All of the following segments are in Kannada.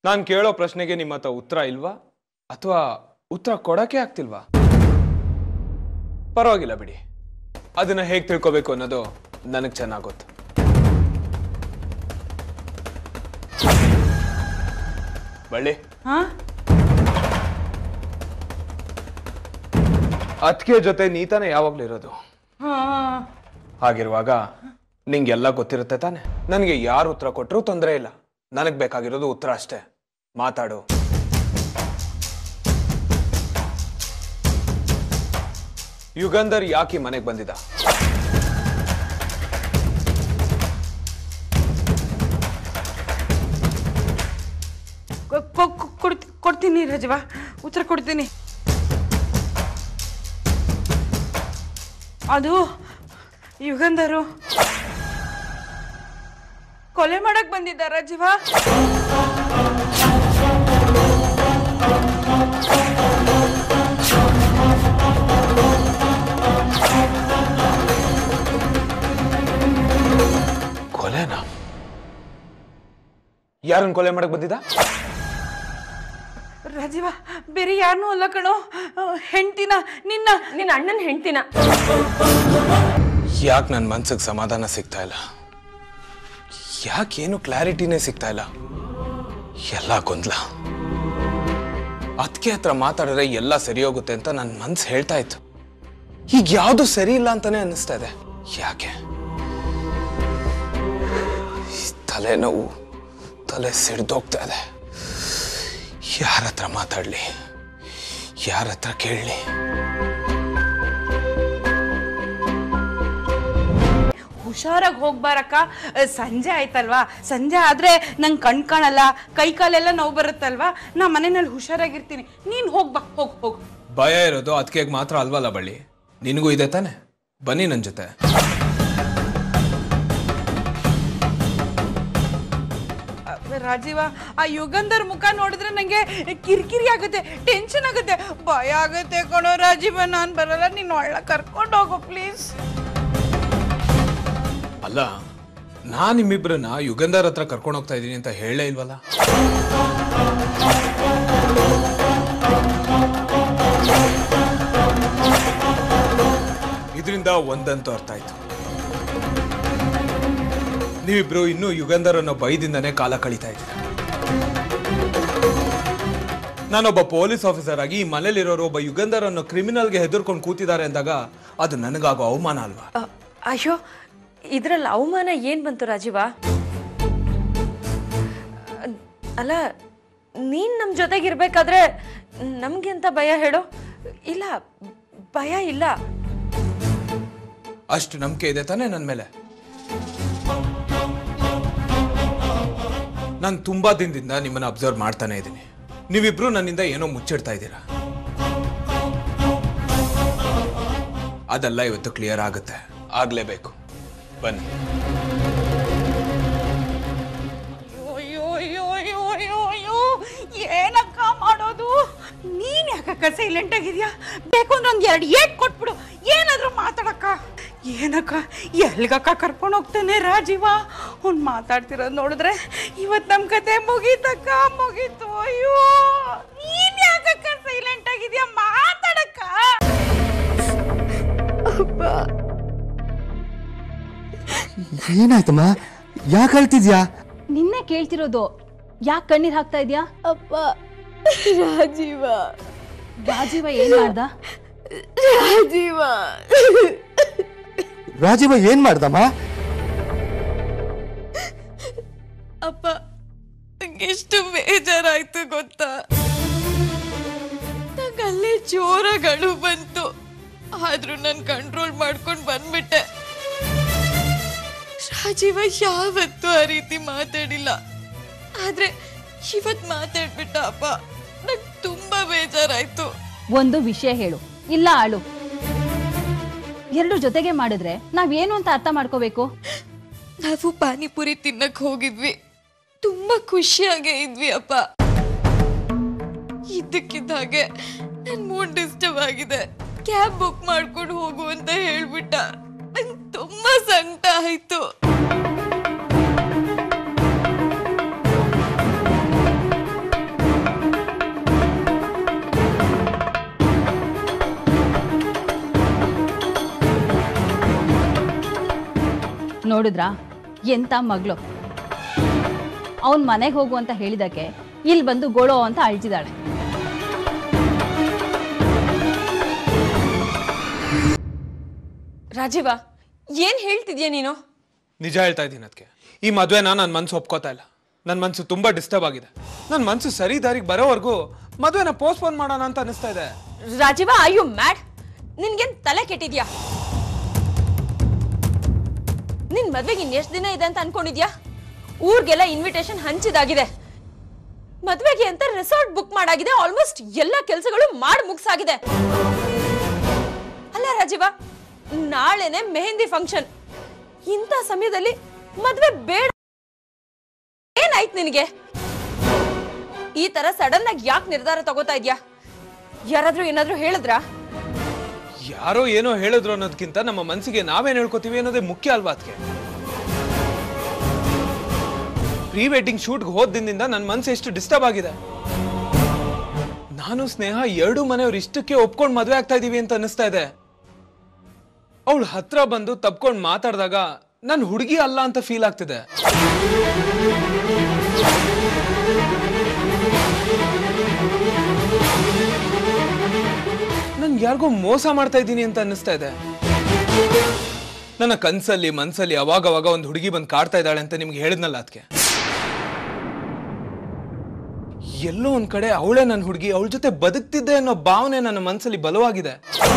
ನಾನು ಕೇಳೋ ಪ್ರಶ್ನೆಗೆ ನಿಮ್ಮ ಹತ್ರ ಉತ್ತರ ಇಲ್ವಾ ಅಥವಾ ಉತ್ತರ ಕೊಡಕ್ಕೆ ಆಗ್ತಿಲ್ವಾ ಪರವಾಗಿಲ್ಲ ಬಿಡಿ ಅದನ್ನ ಹೇಗೆ ತಿಳ್ಕೊಬೇಕು ಅನ್ನೋದು ನನಗೆ ಚೆನ್ನಾಗಿ ಗೊತ್ತು ಬಳ್ಳಿ ಹಾ ಅದಕ್ಕೆ ಜೊತೆ ನೀತಾನೆ ಯಾವಾಗ್ಲೂ ಇರೋದು ಹಾ ಹಾಗಿರುವಾಗ ನಿಂಗೆಲ್ಲ ಗೊತ್ತಿರುತ್ತೆ ತಾನೆ ನನಗೆ ಯಾರು ಉತ್ತರ ಕೊಟ್ಟರು ತೊಂದರೆ ಇಲ್ಲ ನನಗೆ ಬೇಕಾಗಿರೋದು ಉತ್ತರ ಅಷ್ಟೇ ಮಾತಾಡು ಯುಗಂಧರ್ ಯಾಕೆ ಮನೆಗೆ ಬಂದಿದ್ದ ಕೊ- ಕೊ- ಕೊ- ಕೊಡ್ತಿ- ಕೊಡ್ತೀನಿ ರಜವ ಉತ್ತರ ಕೊಡ್ತೀನಿ ಅದು ಯುಗಂಧರು ಕೊಲೆ ಮಾಡಕ್ ಬಂದಿದ್ದ ರಜವ ಕೊಲೆನಾ ಯಾರನ್ನ ಕೊಲೆ ಮಾಡಕ್ ಬಂದಿದ್ದ ರಾಜೀವ ಬೇರೆ ಯಾರನ್ನೂ ಅಲ್ಲ ಕಣೋ ಹೆಂಡ್ತಿನ ನಿನ್ನ ನಿನ್ನ ಅಣ್ಣನ ಹೆಂಡ್ತಿನ ಯಾಕೆ ನನ್ನ ಮನ್ಸಿಗೆ ಸಮಾಧಾನ ಸಿಗ್ತಾ ಇಲ್ಲ ಯಾಕೇನು ಕ್ಲಾರಿಟಿನೇ ಸಿಗ್ತಾ ಇಲ್ಲ ಎಲ್ಲ ಗೊಂದಲ ಅದಕ್ಕೆ ಹತ್ರ ಮಾತಾಡಿದ್ರೆ ಎಲ್ಲ ಸರಿ ಹೋಗುತ್ತೆ ಅಂತ ನನ್ನ ಮನ್ಸು ಹೇಳ್ತಾ ಇತ್ತು ಈಗ ಯಾವುದು ಸರಿ ಇಲ್ಲ ಅಂತಾನೆ ಅನ್ನಿಸ್ತಾ ಇದೆ ಯಾಕೆ ಈ ತಲೆನೋವು ತಲೆ ಸಿಡ್ದೋಗ್ತಾ ಇದೆ ಯಾರ ಹತ್ರ ಮಾತಾಡ್ಲಿ ಯಾರ ಹತ್ರ ಕೇಳಲಿ ಹುಷಾರಾಗಿ ಹೋಗ್ಬಾರಕ್ಕ ಅಹ್, ಸಂಜೆ ಆಯ್ತಲ್ವಾ ಸಂಜೆ ಆದ್ರೆ ನಂಗೆ ಕಣ್ ಕಾಣಲ್ಲ ಕೈ ಕಾಲೆಲ್ಲ ನೋವು ಬರುತ್ತಲ್ವಾ ನಾ ಮನೆಯಲ್ಲಿ ಹುಷಾರಾಗಿರ್ತೀನಿ ನೀನ್ ಹೋಗ್ಬಾ ಹೋಗ್ ಹೋಗ್ ಭಯ ಇರೋದು ಅದಕ್ಕೆ ಮಾತ್ರ ಅಲ್ವಲ್ಲ ಬಳ್ಳಿ ನಿನಗೂ ಇದೆ ತಾನೆ ಬನ್ನಿ ನನ್ನ ಜೊತೆ ಅಹ್, ರಾಜೀವ ಆ ಯುಗಂಧರ್ ಮುಖ ನೋಡಿದ್ರೆ ನಂಗೆ ಕಿರಿಕಿರಿ ಆಗುತ್ತೆ ಟೆನ್ಷನ್ ಆಗುತ್ತೆ ಭಯ ಆಗುತ್ತೆ ಕಣೋ ರಾಜೀವ ನಾನ್ ಬರಲ್ಲ ನೀನ್ ಒಳ್ಳೆ ಕರ್ಕೊಂಡು ಹೋಗು ಪ್ಲೀಸ್ ಅಲ್ಲ ನಾನ್ ನಿಮ್ಮಿಬ್ರನ್ನ ಯುಗಂಧರ್ ಹತ್ರ ಕರ್ಕೊಂಡು ಹೋಗ್ತಾ ಇದ್ದೀನಿ ಅಂತ ಹೇಳೇ ಇಲ್ವಲ್ಲ ಇದರಿಂದ ಒಂದಂತೂ ಅರ್ಥ ಆಯ್ತು ನೀವಿಬ್ರು ಇನ್ನೂ ಯುಗಂಧರ್ ಅನ್ನೋ ಭಯದಿಂದನೇ ಕಾಲ ಕಳೀತಾ ಇದ್ದೀರ ನಾನೊಬ್ಬ ಪೊಲೀಸ್ ಆಫೀಸರ್ ಆಗಿ ಈ ಮನೇಲಿರೋರು ಒಬ್ಬ ಯುಗಂಧರ್ ಅನ್ನೋ ಕ್ರಿಮಿನಲ್ಗೆ ಹೆದರ್ಕೊಂಡು ಕೂತಿದ್ದಾರೆ ಅಂದಾಗ ಅದು ನನಗಾಗೋ ಅವಮಾನ ಅಲ್ವಾ ಅ, ಅಯ್ಯೋ ಇದ್ರಲ್ಲಿ ಅವಮಾನ ಏನ್ ಬಂತು ರಾಜೀವ ಅ- ಅಲ್ಲ ನೀನ್ ನಮ್ ಜೊತೆಗಿರ್ಬೇಕಾದ್ರೆ ನಮ್ಗೆ ಅಂತ ಭಯ ಹೇಳು ಇಲ್ಲ ಭಯ ಇಲ್ಲ ಅಷ್ಟು ನಂಬಿಕೆ ಇದೆ ತಾನೇ ನನ್ನ ಮೇಲೆ ನಾನು ತುಂಬಾ ದಿನದಿಂದ ನಿಮ್ಮನ್ನ ಅಬ್ಸರ್ವ್ ಮಾಡ್ತಾನೆ ಇದ್ದೀನಿ ನೀವಿಬ್ರು ನನ್ನಿಂದ ಏನೋ ಮುಚ್ಚಿಡ್ತಾ ಇದ್ದೀರಾ ಅದೆಲ್ಲ ಇವತ್ತು ಕ್ಲಿಯರ್ ಆಗುತ್ತೆ ಆಗ್ಲೇಬೇಕು ಬನ್ನಿ ಅಯ್ಯೋ ಅಯ್ಯೋ ಅಯ್ಯೋ ಅಯ್ಯೋ ಅಯ್ಯೋ ಏನಕ್ಕ ಮಾಡೋದು ನೀನ್ ಯಾಕಕ್ಕ ಸೈಲೆಂಟ್ ಆಗಿದ್ಯಾ ಬೇಕು ಅಂದ್ರೆ ಒಂದ್ ಎರಡು ಏಟ್ ಕೊಟ್ಬಿಡು ಏನಾದ್ರೂ ಮಾತಾಡಕ್ಕ ಏನಕ್ಕ ಎಲ್ಗಕ್ಕ ಕರ್ಕೊಂಡು ಹೋಗ್ತಾನೆ ರಾಜೀವ ಅವ್ನು ಮಾತಾಡ್ತಿರೋದು ನೋಡಿದ್ರೆ ಇವತ್ತು ನಮ್ಮ ಕತೆ ಮುಗೀತಕ್ಕ ಮುಗೀತು ಅಯ್ಯೋ ನೀನ್ ಯಾಕಕ್ಕ ಸೈಲೆಂಟ್ ಆಗಿದ್ಯಾ ಮಾತಾಡಕ್ಕ ಏನಾಯ್ತಮ್ಮ ಯಾಕೆ ಅಳ್ತಿದ್ಯಾ ನಿನ್ನೆ ಕೇಳ್ತಿರೋದು ಯಾಕೆ ಕಣ್ಣೀರ್ ಹಾಕ್ತಾ ಇದ್ಯಾ ಅಪ್ಪ ರಾಜೀವ ರಾಜೀವ ಏನ್ ಮಾಡ್ದ ರಾಜೀವ ರಾಜೀವ ಏನ್ ಮಾಡ್ದಮ್ಮ ಅಪ್ಪ ಎಷ್ಟು ಬೇಜಾರಾಯ್ತು ಗೊತ್ತಾ ನಂಗೆ ಅಲ್ಲೇ ಜೋರಗಳು ಬಂತು ಆದ್ರೂ ನಾನು ಕಂಟ್ರೋಲ್ ಮಾಡ್ಕೊಂಡು ಬಂದ್ಬಿಟ್ಟೆ ರಾಜೀವ ಯಾವತ್ತೂ ಆ ರೀತಿ ಮಾತಾಡಿಲ್ಲ ಆದ್ರೆ ಇವತ್ ಮಾತಾಡ್ಬಿಟ್ಟ ಅಪ್ಪ ನಂಗೆ ತುಂಬಾ ಬೇಜಾರಾಯ್ತು ಒಂದು ವಿಷಯ ಹೇಳು ಇಲ್ಲ ಆಳು ಎರಡು ಜೊತೆಗೆ ಮಾಡಿದ್ರೆ ನಾವೇನು ಅಂತ ಅರ್ಥ ಮಾಡ್ಕೋಬೇಕು ನಾವು ಪಾನಿಪುರಿ ತಿನ್ನಕ್ ಹೋಗಿದ್ವಿ ತುಂಬಾ ಖುಷಿಯಾಗೇ ಇದ್ವಿ ಅಪ್ಪ ಇದ್ದಕ್ಕಿದ್ದ ಹಾಗೆ ನನ್ ಮೂಡ್ ಡಿಸ್ಟರ್ಬ್ ಆಗಿದೆ ಕ್ಯಾಬ್ ಬುಕ್ ಮಾಡ್ಕೊಂಡು ಹೋಗು ಅಂತ ಹೇಳ್ಬಿಟ್ಟ ನಂಗ್ ತುಂಬಾ ಸಂಕಟ ಆಯ್ತು ನೋಡಿದ್ರಾ ಎಂತ ಮಗಳು ಅವನ್ ಮನೆಗೆ ಹೋಗು ಅಂತ ಹೇಳಿದಕ್ಕೆ ಇಲ್ಲಿ ಬಂದು ಗೋಳೋ ಅಂತ ಅಳ್ತಿದ್ದಾಳೆ ರಾಜೀವ ಏನ್ ಹೇಳ್ತಿದ್ಯಾ ನೀನು ನಿಜ ಹೇಳ್ತಾ ಇದ್ದೀನಿ ಅದಕ್ಕೆ ಈ ಮದುವೆನ ನನ್ನ ಮನ್ಸು ಒಪ್ಕೋತಾ ಇಲ್ಲ ನನ್ನ ಮನ್ಸು ತುಂಬಾ ಡಿಸ್ಟರ್ಬ್ ಆಗಿದೆ ನನ್ನ ಮನ್ಸು ಸರಿ ದಾರಿಗೆ ಬರೋವರೆಗೂ ಮದುವೆನ ಪೋಸ್ಟ್ಪೋನ್ ಮಾಡೋಣ ಅಂತ ಅನಿಸ್ತಾ ಇದೆ ರಾಜೀವ ಐ ಯು ಮ್ಯಾಡ್ ನಿನ್ಗೇನ್ ತಲೆ ಕೆಟ್ಟಿದ್ಯಾ ನಿನ್ ಮದ್ವೆಗೆ ಇನ್ ಎಷ್ಟ್ ದಿನ ಇದೆ ಅಂತ ಅನ್ಕೊಂಡಿದ್ಯಾ ಊರ್ಗೆಲ್ಲ ಇನ್ವಿಟೇಷನ್ ಹಂಚಿದಾಗಿದೆ ಮದ್ವೆಗೆ ಅಂತ ರೆಸಾರ್ಟ್ ಬುಕ್ ಮಾಡಾಗಿದೆ ಆಲ್ಮೋಸ್ಟ್ ಎಲ್ಲ ಕೆಲಸಗಳು ಮಾಡಿ ಮುಗ್ಸಾಗಿದೆ ಅಲ್ಲ ರಾಜೀವ ನಾಳೆನೆ ಮೆಹಂದಿ ಫಂಕ್ಷನ್ ಇಂಥ ಸಮಯದಲ್ಲಿ ಮದ್ವೆ ಬೇಡ ಏನಾಯ್ತು ನಿನಗೆ ಈ ತರ ಸಡನ್ ಆಗಿ ಯಾಕೆ ನಿರ್ಧಾರ ತಗೋತಾ ಇದ್ಯಾ ಯಾರಾದ್ರೂ ಏನಾದ್ರೂ ಹೇಳಿದ್ರಾ ಯಾರೋ ಏನೋ ಹೇಳಿದ್ರು ಅನ್ನೋದಕ್ಕಿಂತ ನಮ್ಮ ಮನಸ್ಸಿಗೆ ನಾವೇನ್ ಹೇಳ್ಕೊತೀವಿ ಅನ್ನೋದೇ ಮುಖ್ಯ ಅಲ್ವಾ ಅದಕ್ಕೆ ಪ್ರೀ ವೆಡ್ಡಿಂಗ್ ಶೂಟ್ಗೆ ಹೋದ ದಿನದಿಂದ ನನ್ನ ಮನಸ್ಸು ಎಷ್ಟು ಡಿಸ್ಟರ್ಬ್ ಆಗಿದೆ ನಾನು ಸ್ನೇಹ ಎರಡು ಮನೆಯವ್ರು ಇಷ್ಟಕ್ಕೆ ಒಪ್ಕೊಂಡು ಮದುವೆ ಆಗ್ತಾ ಇದೀವಿ ಅಂತ ಅನಿಸ್ತಾ ಇದೆ ಅವಳು ಹತ್ರ ಬಂದು ತಪ್ಕೊಂಡು ಮಾತಾಡಿದಾಗ ನನ್ನ ಹುಡುಗಿ ಅಲ್ಲ ಅಂತ ಫೀಲ್ ಆಗ್ತಿದೆ ನನ್ ಯಾರಿಗೋ ಮೋಸ ಮಾಡ್ತಾ ಇದ್ದೀನಿ ಅಂತ ಅನ್ನಿಸ್ತಾ ಇದೆ ನನ್ನ ಕನ್ಸಲ್ಲಿ ಮನ್ಸಲ್ಲಿ ಅವಾಗ ಅವಾಗ ಒಂದು ಹುಡುಗಿ ಬಂದು ಕಾಡ್ತಾ ಇದ್ದಾಳೆ ಅಂತ ನಿಮ್ಗೆ ಹೇಳಿದ್ನಲ್ಲ ಅದಕ್ಕೆ ಎಲ್ಲೋ ಒಂದ್ ಕಡೆ ಅವಳೇ ನನ್ನ ಹುಡುಗಿ ಅವಳ ಜೊತೆ ಬದುಕ್ತಿದ್ದೆ ಅನ್ನೋ ಭಾವನೆ ನನ್ನ ಮನಸ್ಸಲ್ಲಿ ಬಲವಾಗಿದೆ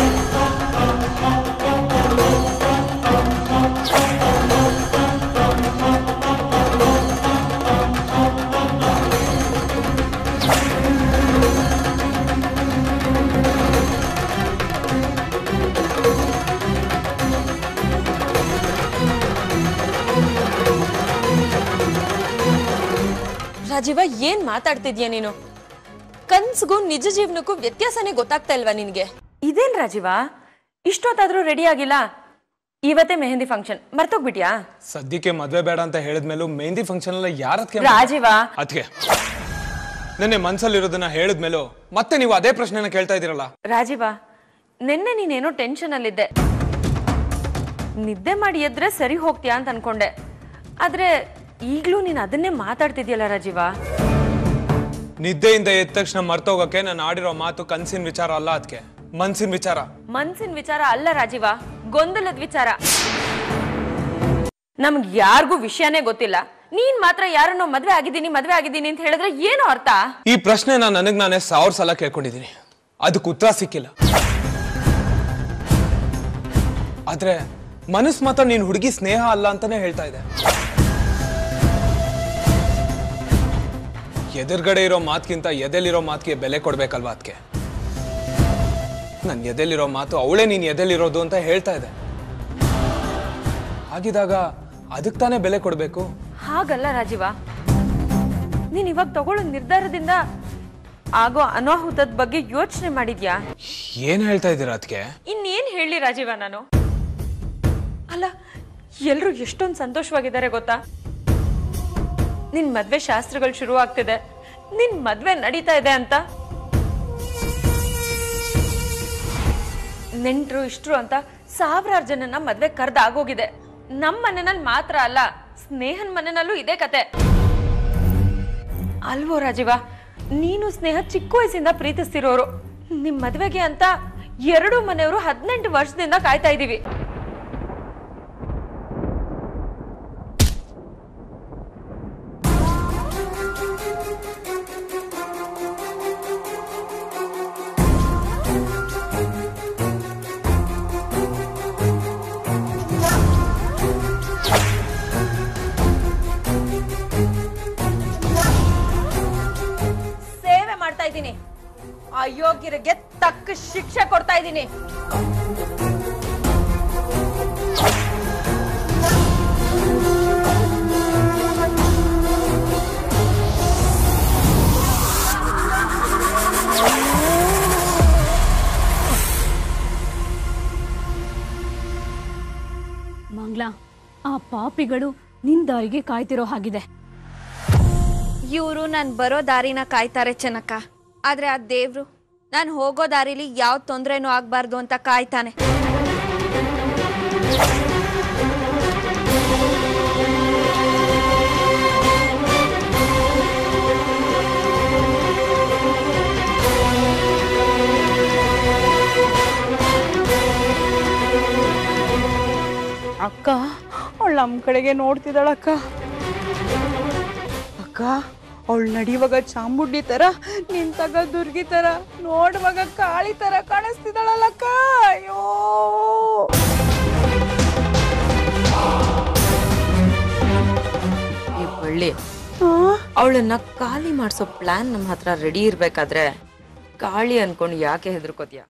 ರಾಜೀವ ಏನ್ ಮಾತಾಡ್ತಿದ್ಯಾ ನೀನು ಕನ್ಸ್ಗೂ ನಿಜ ಜೀವನಕ್ಕೂ ವ್ಯತ್ಯಾಸನೇ ಗೊತ್ತಾಗ್ತಾ ಇಲ್ವಾ ನಿನ್ಗೆ ಇದೇನ್ ರಾಜೀವ ಇಷ್ಟೊತ್ತಾದ್ರೂ ರೆಡಿ ಆಗಿಲ್ಲ ಇವತ್ತೇ ಮೆಹಂದಿ ಫಂಕ್ಷನ್ ಮರ್ತೋಗ್ಬಿಟ್ಯಾ ಸದ್ಯಕ್ಕೆ ಮದ್ವೆ ಬೇಡ ಅಂತ ಹೇಳಿದ್ಮೇಲೂ ಮೆಹಂದಿ ಫಂಕ್ಷನ್ ಎಲ್ಲ ಯಾರತ್ಕೆ ರಾಜೀವ ಅದಕ್ಕೆ ನೆನ್ನೆ ಮನ್ಸಲ್ಲಿರೋದನ್ನ ಹೇಳಿದ್ಮೇಲೂ ಮತ್ತೆ ನೀವು ಅದೇ ಪ್ರಶ್ನೆನ ಕೇಳ್ತಾ ಇದೀರಲ್ಲ ರಾಜೀವ ನಿನ್ನೆ ನೀನೇನೋ ಟೆನ್ಷನ್ ಅಲ್ಲಿದ್ದೆ ನಿದ್ದೆ ಮಾಡಿ ಎದ್ರೆ ಸರಿ ಹೋಗ್ತೀಯಾ ಅಂತ ಅನ್ಕೊಂಡೆ ಆದ್ರೆ ಈಗ್ಲೂ ನೀನ್ ಅದನ್ನೇ ಮಾತಾಡ್ತಿದ್ಯಲ್ಲ ರಾಜೀವ ನಿದ್ದೆಯಿಂದ ಎದ್ದ ತಕ್ಷಣ ಮರ್ತೋಗಕ್ಕೆ ನಾನು ಆಡಿರೋ ಮಾತು ಕನ್ಸಿನ ವಿಚಾರ ಅಲ್ಲ ಅದಕ್ಕೆ ಮನ್ಸಿನ ವಿಚಾರ ಮನ್ಸಿನ ವಿಚಾರ ಅಲ್ಲ ರಾಜೀವ ಗೊಂದಲದ ವಿಚಾರ ನಮ್ಗ್ ಯಾರಿಗೂ ವಿಷಯನೇ ಗೊತ್ತಿಲ್ಲ ನೀನ್ ಮಾತ್ರ ಯಾರನ್ನೋ ಮದ್ವೆ ಆಗಿದ್ದೀನಿ ಮದ್ವೆ ಆಗಿದ್ದೀನಿ ಅಂತ ಹೇಳಿದ್ರೆ ಏನು ಅರ್ಥ ಈ ಪ್ರಶ್ನೆ ನಾನು ನನಗ್ ನಾನೇ ಸಾವಿರ ಸಲ ಕೇಳ್ಕೊಂಡಿದ್ದೀನಿ ಅದಕ್ಕೆ ಉತ್ತರ ಸಿಕ್ಕಿಲ್ಲ ಆದ್ರೆ ಮನಸ್ ಮಾತ್ರ ನೀನ್ ಹುಡುಗಿ ಸ್ನೇಹ ಅಲ್ಲ ಅಂತಾನೆ ಹೇಳ್ತಾ ಇದೆ ಎದುರುಗಡೆ ಇರೋ ಮಾತ್ಗಿಂತ ಎದೆಲಿರೋ ಮಾತಿಗೆ ಬೆಲೆ ಕೊಡ್ಬೇಕಲ್ವಾ ಅದಕ್ಕೆ ನನ್ ಎದೆಲಿರೋ ಮಾತು ಅವಳೇ ನೀನ್ ಎದೆಲಿರೋದು ಅಂತ ಹೇಳ್ತಾ ಇದೆ ಹಾಗಿದಾಗ ಅದಕ್ಕೆ ತಾನೇ ಬೆಲೆ ಕೊಡ್ಬೇಕು ಹಾಗಲ್ಲ ರಾಜೀವ ನೀನ್ ಇವಾಗ ತಗೊಳ್ಳೋ ನಿರ್ಧಾರದಿಂದ ಆಗೋ ಅನಾಹುತದ ಬಗ್ಗೆ ಯೋಚನೆ ಮಾಡಿದ್ಯಾ ಏನ್ ಹೇಳ್ತಾ ಇದ್ದೀರಾ ಅದಕ್ಕೆ ಇನ್ನೇನ್ ಹೇಳಿ ರಾಜೀವ ನಾನು ಅಲ್ಲ ಎಲ್ರು ಎಷ್ಟೊಂದು ಸಂತೋಷವಾಗಿದ್ದಾರೆ ಗೊತ್ತಾ ನಿನ್ ಮದ್ವೆ ಶಾಸ್ತ್ರಗಳು ಶುರು ಆಗ್ತಿದೆ ನಿನ್ ಮದ್ವೆ ನಡೀತಾ ಇದೆ ಅಂತ ನೆಂಟ್ರು ಇಷ್ಟ್ರು ಅಂತ ಸಾವಿರಾರು ಜನನ ಮದ್ವೆ ಕರ್ದ ಆಗೋಗಿದೆ ನಮ್ ಮನೆನಲ್ಲಿ ಮಾತ್ರ ಅಲ್ಲ ಸ್ನೇಹನ್ ಮನೆನಲ್ಲೂ ಇದೇ ಕತೆ ಅಲ್ವೋ ರಾಜೀವ ನೀನು ಸ್ನೇಹ ಚಿಕ್ಕ ವಯಸ್ಸಿಂದ ಪ್ರೀತಿಸ್ತಿರೋರು ನಿಮ್ ಮದ್ವೆಗೆ ಅಂತ ಎರಡು ಮನೆಯವರು ಹದಿನೆಂಟು ವರ್ಷದಿಂದ ಕಾಯ್ತಾ ಇದೀವಿ ಸೇವೆ ಮಾಡ್ತಾ ಇದ್ದೀನಿ ಅಯೋಗ್ಯರಿಗೆ ತಕ್ಕ ಶಿಕ್ಷೆ ಕೊಡ್ತಾ ಇದ್ದೀನಿ ಮಂಗ್ಲ ಆ ಪಾಪಿಗಳು ನಿನ್ ದಾರಿಗೆ ಕಾಯ್ತಿರೋ ಹಾಗಿದೆ ಇವರು ನಾನು ಬರೋ ದಾರಿನ ಕಾಯ್ತಾರೆ ಚೆನ್ನಕ್ಕ ಆದ್ರೆ ಆ ದೇವ್ರು ನಾನು ಹೋಗೋ ದಾರಿಲಿ ಯಾವ ತೊಂದರೆನೂ ಆಗ್ಬಾರ್ದು ಅಂತ ಕಾಯ್ತಾನೆ ಅಕ್ಕ ಅವಳು ನಮ್ಮ ಕಡೆಗೆ ನೋಡ್ತಿದ್ದಾಳಕ್ಕ ಅಕ್ಕ ಅವಳು ನಡಿವಾಗ ಚಾಮುಂಡಿ ತರ ನಿಂತಾಗ ದುರ್ಗಿ ತರ ನೋಡುವಾಗ ಕಾಳಿ ತರ ಕಾಣಿಸ್ತಿದ್ದಾಳಲ್ಲಕ್ಕ ಅಯ್ಯೋ ಈ ಬಳ್ಳಿ ಅವಳನ್ನ ಖಾಲಿ ಮಾಡಿಸೋ ಪ್ಲಾನ್ ನಮ್ಮ ಹತ್ರ ರೆಡಿ ಇರ್ಬೇಕಾದ್ರೆ ಗಾಳಿ ಅನ್ಕೊಂಡು ಯಾಕೆ ಹೆದರ್ಕೋತೀಯ